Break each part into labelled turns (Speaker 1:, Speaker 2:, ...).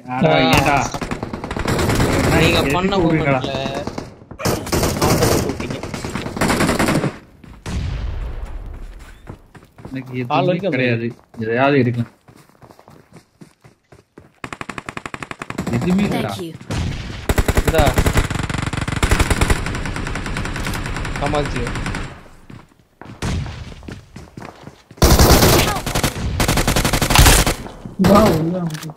Speaker 1: ஆடா, ஏன்டா?
Speaker 2: நீங்க
Speaker 1: எதுக்கு
Speaker 2: பண்ண
Speaker 1: விடுறீங்கடா?
Speaker 2: மூமெண்ட்ல அவன்கிட்ட போட்டு விட்டீங்க
Speaker 1: எனக்கு
Speaker 2: கால்
Speaker 1: எதுவுமே
Speaker 2: வரைக்கும்
Speaker 1: கிடையாது எதையாவது எடுக்கலாம் எதுவுமே இல்லடா
Speaker 3: Thank you.
Speaker 2: இந்தா காமாட்சி
Speaker 4: வா உள்ள வந்து.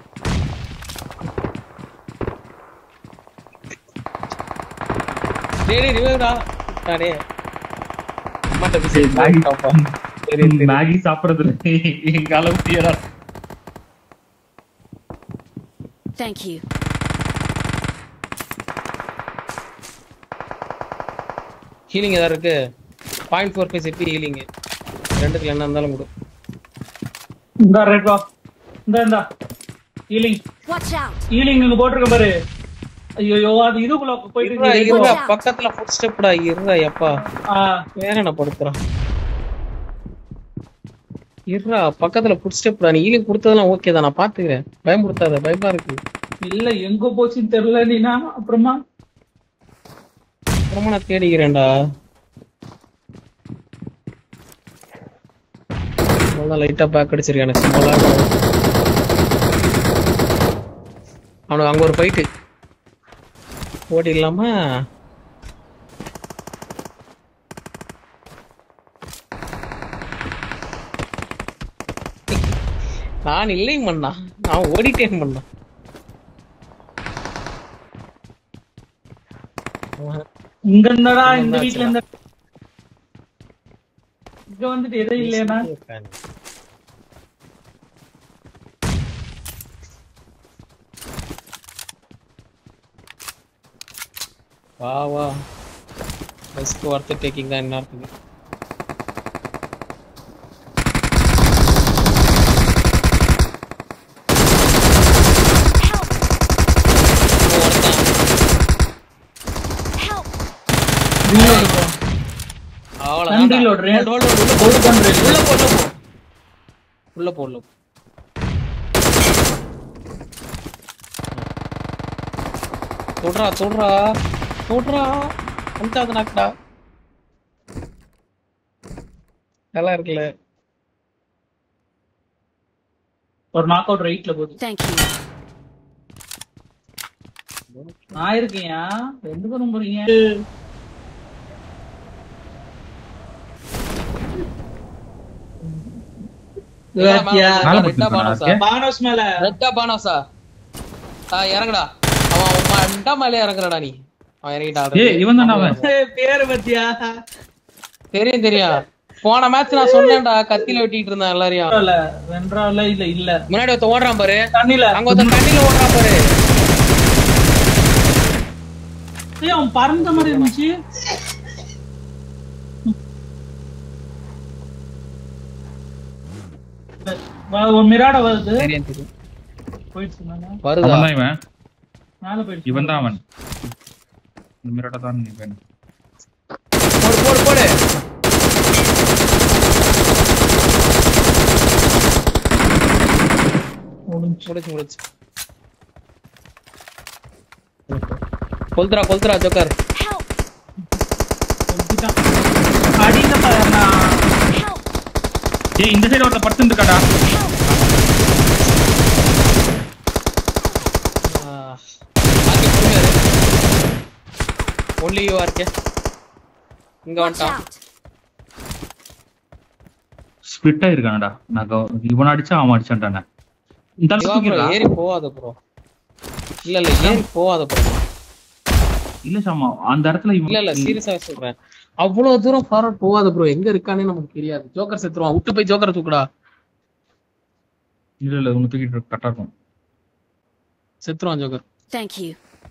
Speaker 2: டேய் டேய் ரிவைவ்டா அடே அம்மாட்ட போய்
Speaker 1: சரி, மேகி
Speaker 2: சாப்பிட்டாப்பா. சரி சரி
Speaker 1: மேகி சாப்பிடுறதுல எங்க அளவு முடியாதா
Speaker 3: Thank you.
Speaker 2: ஹீலிங் ஏதாவது இருக்கு பாயிண்ட் ஃபோர் ஃபைவ் செப்பி ஹீலிங் ரெண்டுத்துல என்ன இருந்தாலும் கொடு
Speaker 4: இந்தா ரைட் வா இந்த இந்த ஹீலிங்
Speaker 3: Watch out.
Speaker 4: ஹீலிங் இங்க போட்டிருக்க பாரு ஐயோ அது இதுக்குள்ள போயிட்டு
Speaker 2: இருடா,
Speaker 4: இருக்கு.
Speaker 2: இருடா, பக்கத்துல ஃபுட் ஸ்டெப்டா இருடா எப்பா
Speaker 4: ஆ,
Speaker 2: வேற என்ன படுத்துறான் இருடா பக்கத்துல ஃபுட் ஸ்டெப்டா நீ ஹீலிங் கொடுத்ததெல்லாம் ஓகே தான் நான் பாத்துக்கிறேன் பயமுறுத்தாத பயமா இருக்கு
Speaker 4: இல்ல எங்க போச்சுன்னு தெரியல நீனா அப்புறமா
Speaker 2: அப்புறமா நான் தேடிக்கிறேன்டா லைட்டா பேக் அடிச்சிருக்கேன் எனக்கு சிம்பிளா அவனுக்கு அங்க ஒரு ஃபைட்டு ஓடி இல்லாம நான் இல்லைங்க பண்ணா நான் ஓடிட்டேன் பண்ணா
Speaker 4: இங்க இருந்தடா இந்த வீட்ல இருந்த இங்க வந்துட்டு எதுவும் இல்லையா
Speaker 2: வா வா ரிஸ்க் ஒர்த் டேக்கிங் தான் என்ன இருக்குது
Speaker 3: Help.
Speaker 4: Reload போ.
Speaker 2: அவ்வளவுதான்
Speaker 4: reload, re-
Speaker 2: hold, hold, hold, உள்ள போ.
Speaker 4: Hold பண்றேன்.
Speaker 2: உள்ள போ, உள்ள போ. உள்ள போ, உள்ள போ. தொடுறா தொடுறா தொடுறா அஞ்சாவது நாக்குடா நல்லா இருக்குல்ல
Speaker 4: ஒரு நாக் அவுட் ரைட்ல போகுது
Speaker 3: Thank you.
Speaker 4: நான் இருக்கேன்யா எந்த பக்கம் போறீங்க
Speaker 2: மேல
Speaker 1: மேல
Speaker 2: ரெட்டா
Speaker 1: போட்டுருக்கானா
Speaker 2: பானோஸா?
Speaker 1: இருக்கு?
Speaker 4: பானோஸ் மேல
Speaker 2: ரெட்டா பானோஸா? ஆ, இறங்குடா அவன் அவன் மண்டா மேலே இறங்குறடா நீ அவன் இறங்கிட்டா
Speaker 1: ஏய் இவன் தானே அவன்
Speaker 4: பேரு பத்தியா
Speaker 2: தெரியும் தெரியும் போன மேட்ச் நான் சொன்னேன்டா கத்தில வெட்டிட்டு இருந்தான் எல்லாரையும்
Speaker 4: இல்ல வென்றால இல்ல இல்ல
Speaker 2: முன்னாடி ஒருத்தன் ஓடுறான் பாரு
Speaker 4: தண்ணில
Speaker 2: அங்க ஒருத்தன் தண்ணில ஓடுறான் பாரு
Speaker 4: ஏய் அவன் பறந்த மாதிரி இருந்துச்சு வா- ஒரு மிராட வருது
Speaker 2: தெரியும் தெரியும்
Speaker 4: போயிடுச்சு மேல
Speaker 2: வருதா
Speaker 1: அவன் தான் இவன்
Speaker 4: மேல போயிடுச்சு
Speaker 1: இவன் தான் அவன் இந்த மிரட்ட தான் இவன்
Speaker 2: போடு போடு போடு
Speaker 4: முடிஞ்சு
Speaker 2: முடிச்சு முடிச்சு கொல்துரா கொல்துரா ஜோக்கர்
Speaker 3: Help.
Speaker 4: முடிச்சுட்டான். அடியில பாருண்ணா.
Speaker 3: Help.
Speaker 1: ஏய் இந்த சைடு ஒருத்த படுத்து இருக்காடா
Speaker 2: ஒன்லி யூ ஆர்கே இங்க
Speaker 3: Watch
Speaker 2: வந்துட்டான்
Speaker 3: out.
Speaker 1: ஸ்பிட் ஆயிருக்கானடா நான் கவ- இவன் அடிச்சா அவன் அடிச்சான்டானே இந்த ஆளு
Speaker 2: சிவா bro,
Speaker 1: தூக்கிடா.
Speaker 2: ஏறி போகாத ப்ரோ இல்ல இல்ல ஏறி போகாத ப்ரோ
Speaker 1: இல்ல சாமா அந்த இடத்துல இவன்
Speaker 2: இல்ல இல்ல சீரியஸா சொல்றேன் அவ்வளவு தூரம் ஃபார்வர்ட் போகாத ப்ரோ எங்க இருக்கானே நமக்கு தெரியாது ஜோக்கர் செத்துருவான் விட்டு போய் ஜோக்கர் தூக்குடா
Speaker 1: இல்ல இல்ல உன்னை தூக்கிட்டு கரெக்டா இருக்கும்
Speaker 2: செத்துருவான் ஜோக்கர்
Speaker 3: Thank you.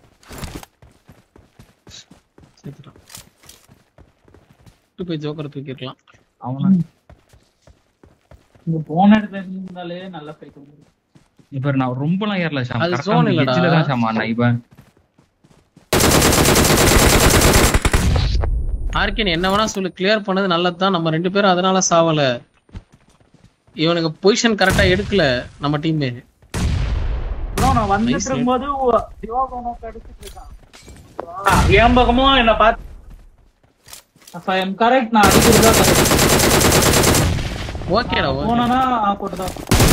Speaker 2: செத்துட்டான் விட்டு போய் ஜோக்கர் தூக்கிருக்கலாம்
Speaker 1: அவன
Speaker 4: இங்க போன இடத்துல இருந்தாலே நல்லா போயிட்டு வரும்.
Speaker 1: இப்ப நான் ரொம்பலாம் ஏறல சாம்
Speaker 2: அது
Speaker 1: கரெக்டா
Speaker 2: zone
Speaker 1: அந்த
Speaker 2: இல்லடா.
Speaker 1: edge ல தான் சாமா நான் இவன்
Speaker 2: ஆர்கேன் என்ன வேணா சொல்லு கிளியர் பண்ணது நல்லதுதான் நம்ம ரெண்டு பேரும் அதனால சாவல இவனுக்கு பொசிஷன் கரெக்டா எடுக்கல நம்ம டீம்
Speaker 4: bro நான் வந்துட்டு
Speaker 2: Nice,
Speaker 4: இருக்கும்போது யோகனும் கடிச்சிட்டு இருக்கான் ஆ, என் பக்கமும் என்ன பார்த்து எம் கரெக்ட் நான் அடிக்கிறதா கரெக்ட்
Speaker 2: ஓகேடா ஓகே
Speaker 4: போனா போட்டுதான்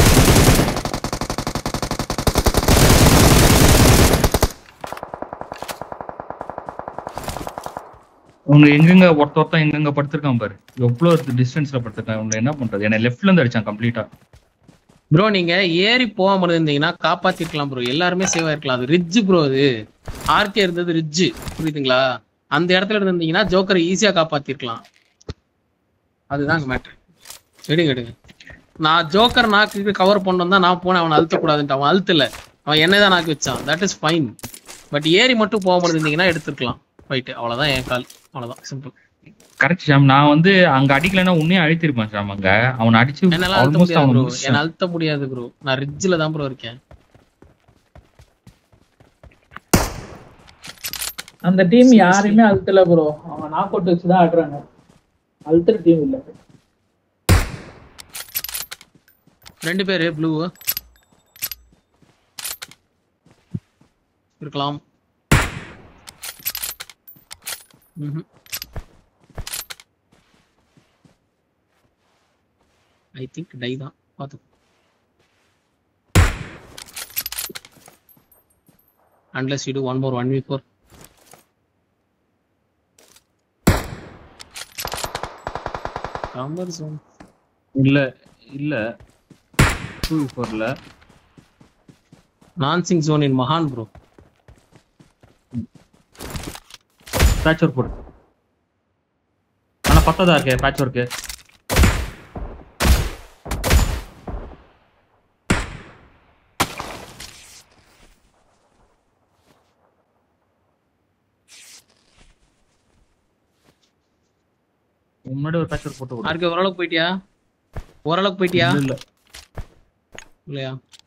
Speaker 1: உங்க எங்கெங்க ஒருத்த ஒருத்தன் எங்கெங்க படுத்திருக்கான் பாரு எவ்வளவு டிஸ்டன்ஸ்ல படுத்திருக்கான் உங்களை என்ன பண்றது என்ன லெஃப்ட்ல இருந்து அடிச்சான் கம்ப்ளீட்டா
Speaker 2: ப்ரோ நீங்க ஏறி போகாம இருந்தீங்கன்னா காப்பாத்திருக்கலாம் ப்ரோ எல்லாருமே சேவ் ஆயிருக்கலாம் அது ரிட்ஜ் ப்ரோ அது ஆர்கே இருந்தது ரிட்ஜ் புரியுதுங்களா அந்த இடத்துல இருந்தீங்கன்னா ஜோக்கரை ஈஸியா காப்பாத்திருக்கலாம் அதுதாங்க மேட்ரு எடுங்க எடுங்க நான் ஜோக்கர் நாக்கு கவர் பண்ணோம் தான் நான் போனேன் அவனை அழுத்தக்கூடாதுன்ட்டு அவன் அழுத்தல அவன் என்னை தான் நாக்கு வச்சான் தட் இஸ் ஃபைன் பட் ஏறி மட்டும் போகாம இருந்தீங்கன்னா எடுத்துருக்கலாம் ஃபைட்டு அவ்வளவுதான் என் கால் அவ்வளவுதான் சிம்பிள்
Speaker 1: கரெக்ட் ஷாம் நான் வந்து அங்க அடிக்கலைன்னா உன்னே அழித்திருப்பேன் ஷாம் அங்க அவனை அடிச்சு
Speaker 2: என்னால அழுத்த
Speaker 1: ஆல்மோஸ்ட்
Speaker 2: முடியாது
Speaker 1: அவன்
Speaker 2: ப்ரோ
Speaker 1: முடிச்சிட்டான்.
Speaker 2: என்ன அழுத்த முடியாது ப்ரோ நான் ரிட்ஜில் தான் ப்ரோ இருக்கேன்
Speaker 4: அந்த டீம் யாரையுமே அழுத்தல ப்ரோ அவங்க நாக் அவுட் வச்சு தான் ஆடுறாங்க அழுத்துற டீம் இல்ல
Speaker 2: ரெண்டு பேரு ப்ளூ இருக்கலாம் ஐ திங்க் டை தான் பார்த்து unless you do one more one week for காம்பர் ஜோன்
Speaker 1: இல்ல இல்ல டூ ஃபோர்ல
Speaker 2: நான்சிங் ஜோன் இன் மகான் ப்ரோ
Speaker 1: பேட்ச் ஒர்க் போடு ஆனா பத்ததா இருக்கே பேட்ச் ஒர்க்கு முன்னாடி ஒரு பேட்ச் ஒர்க் போட்டு விடு.
Speaker 2: ஆர்கே ஓரளவுக்கு போயிட்டியா ஓரளவுக்கு போயிட்டியா
Speaker 1: இல்ல, இல்ல
Speaker 2: இல்லையா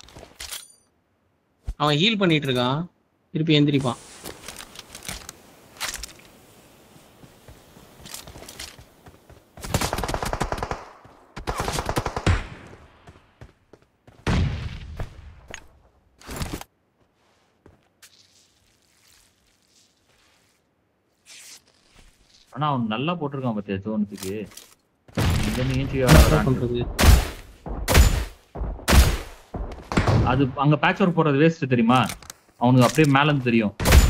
Speaker 2: அவன் ஹீல் பண்ணிட்டு இருக்கான் திருப்பி எந்திரிப்பான்
Speaker 1: ஆனா அவன் நல்லா போட்டிருக்கான் பாத்தியா ஜோனுக்கு இங்க இருந்து ஏஞ்சி
Speaker 2: என்ன
Speaker 1: ஆடுறான்.
Speaker 2: பண்றது
Speaker 1: அது அங்க பேட்ச் ஒர்க் போடுறது வேஸ்ட் தெரியுமா அவனுக்கு அப்படியே மேல இருந்து தெரியும்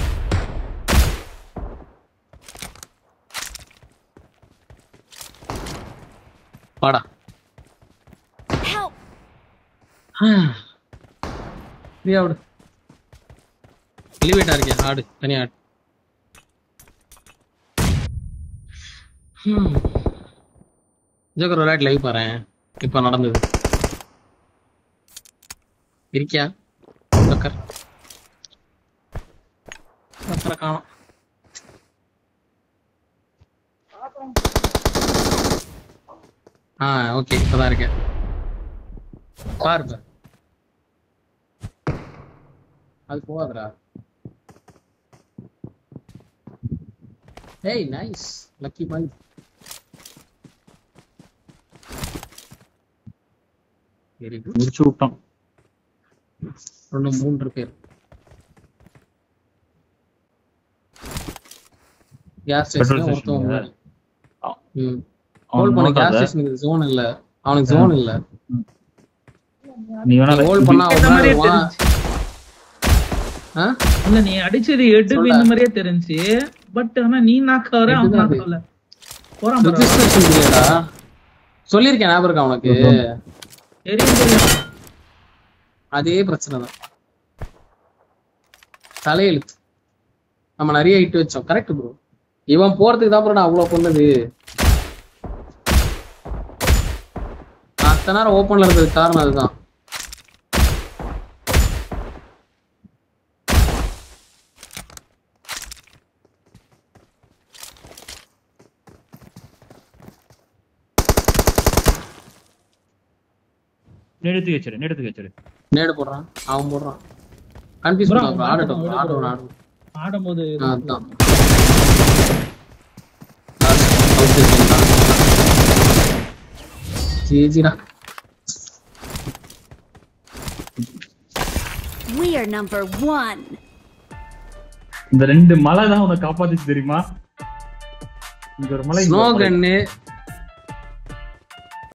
Speaker 2: வாடா
Speaker 3: Help!
Speaker 2: ஃப்ரீயா விடு எலிவேட்டா இருக்கேன் ஆடு தனியா ஆடு ஹம். ஜோக்கர் விளையாட்டு லைவ் பாறேன் இப்ப நடந்தது இருக்கியா ஜோக்கர் ஜோக்கரை காணோம் ஆ ஓகே இப்பதான் இருக்கேன் பாரு பாரு அது போகாதடா ஏய் nice lucky boy very good
Speaker 1: முடிச்சு விட்டான்
Speaker 2: ரெண்டு மூன்று பேர் கேஸ்
Speaker 1: Petrol
Speaker 2: ஸ்டேஷன்
Speaker 1: station
Speaker 2: ஒருத்தவங்க
Speaker 1: ல.
Speaker 2: ம்
Speaker 1: அவன்
Speaker 2: ஹோல்ட் பண்ண கேஸ்
Speaker 1: நோட்டாத.
Speaker 2: ஸ்டேஷனுக்கு ஜோன் இல்ல அவனுக்கு ஜோன் இல்ல
Speaker 1: நீ வேணா
Speaker 2: ஹோல்ட் பண்ணா
Speaker 4: இந்த
Speaker 2: அவன்
Speaker 4: மாதிரியே
Speaker 2: வருவான்.
Speaker 4: தெரிஞ்சு
Speaker 2: ஆ?
Speaker 4: இல்ல நீ அடிச்சது எடுப்பு
Speaker 2: சொல்டா.
Speaker 4: இந்த மாதிரியே தெரிஞ்சு பட் ஆனா நீ நாக்காவற அவன்
Speaker 2: எதுதான் அது?
Speaker 4: நாக்காவல போறான் bro.
Speaker 2: ரெஜிஸ்ட்ரேஷன் இல்லையாடா சொல்லியிருக்கேன் ஞாபகம் இருக்கா உனக்கு
Speaker 4: தெரியும் தெரியும்
Speaker 2: அதே பிரச்சனை தான் தலையெழுத்து நம்ம நிறைய இட்டு வச்சோம் கரெக்ட் ப்ரோ இவன் போறதுக்கு தான் ப்ரோ நான் அவ்வளவு பண்ணது நான் அத்தனை நேரம் ஓப்பன்ல இருந்ததுக்கு காரணம் அதுதான்
Speaker 1: நெடுத்து வச்சிரு நெடுத்து வச்சிரு
Speaker 2: நேடு போடுறான் அவன் போடுறான் கன்ஃபியூஸ்
Speaker 4: Bro,
Speaker 2: பண்ணான் ஆடட்டும்
Speaker 4: விடு bro.
Speaker 2: ஆடட்டும் ஆடட்டும்
Speaker 4: ஆடும்போது
Speaker 2: ஆ, அதான் Last out பண்ணிட்டான். ஜிஜிடா
Speaker 3: We are number one.
Speaker 1: இந்த ரெண்டு மலை தான் உன்னை காப்பாத்துச்சு தெரியுமா இங்க ஒரு மலை இங்க
Speaker 2: ஸ்னோ
Speaker 1: ஒரு மலை.
Speaker 2: கன்னு